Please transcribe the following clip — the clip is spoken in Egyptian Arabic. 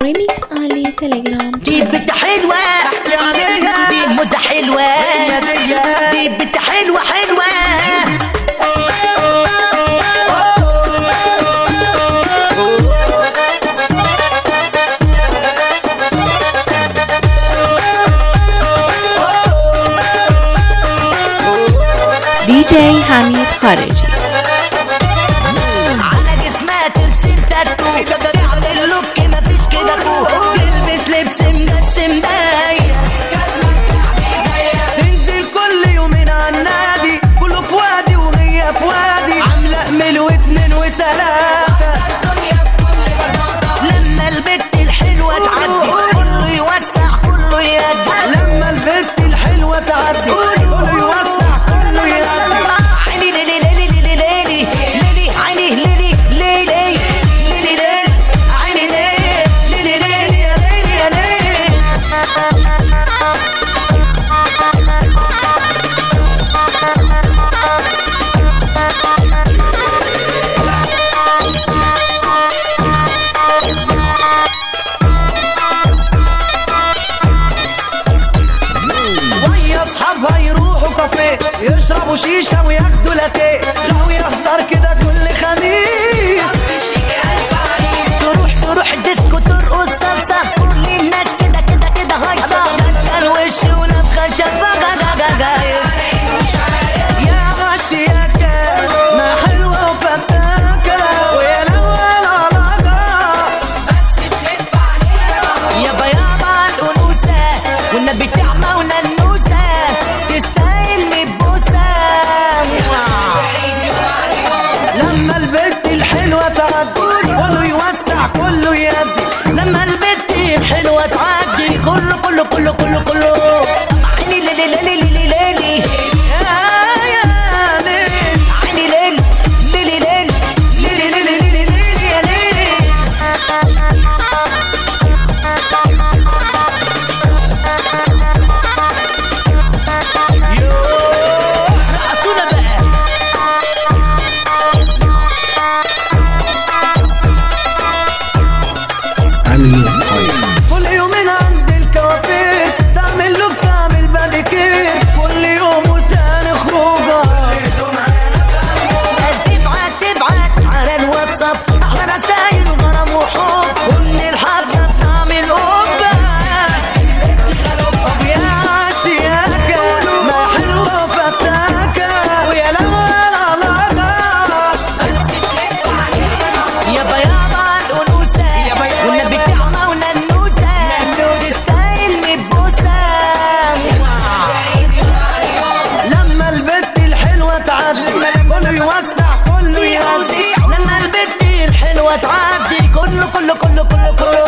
ريميكس علي تليجرام دي بنت حلوة احكي عليها دي موزة حلوة هي دي. دي بنت حلوة حلوة دي جي حميد خارجي على جسمها ترسم تاتو تعمل لوك مفيش كده اخو تلبس لبس مجسم باين تنزل كل يومين على النادي كله في وادي وهي في وادي عامله امل واتنين وتلاته لما البت الحلوة تعدي كله يوسع كله يدي لما البنت الحلوه تعدي كله يوسع كله يهدي عيني ليلي ليلي ليلي ليلي ليلي عيني ليلي ليلي ليلي ليلي عيني ليلي ليلي ليلي يا ليلي يا ليلي ويا اصحابها يروحوا كافيه يشربوا شيشه وياخدوا لاتيه لو يهزر كده كل خميس تروح تروح ديسكو ترقص صلصة كل الناس كده كده كده هايصة شكل وش ونفخة شفاقة جا جا جا يا غشياكة ما حلوة وفتاكة ويا الأول علاقة يابا يابا الأنوثة والنبي تعمى وننوسة تستاهل مبوسة لما البنت الحلوة تعدي كله يوسع كله يدي لما البنت الحلوة تعدي كله كله كله كله كله عيني ليلي ليلي ليلي ليلي يا يا ليل عيني ليلي ليلي ليلي ليلي ليلي ليلي ليلي يا ليلي رقصونا بقى كل يومين عند الكوافير تعمل له بتعمل باديكير كل يوم وتاني خروجه تبعت تبعت على الواتساب احلى رسايل غرام وحب كل الحفله بتعمل قبه طب يا عشياكة ما حلوة وفتاكة ويا الأول علاقة يابا يابا الانوثه يابا يابا والنبي يابا. تعمى وننوسه تستاهل مبوسه لما البنت الحلوة تعدي كله يوسع كله يهدي لما البنت الحلوه تعدي كله كله كله كله كله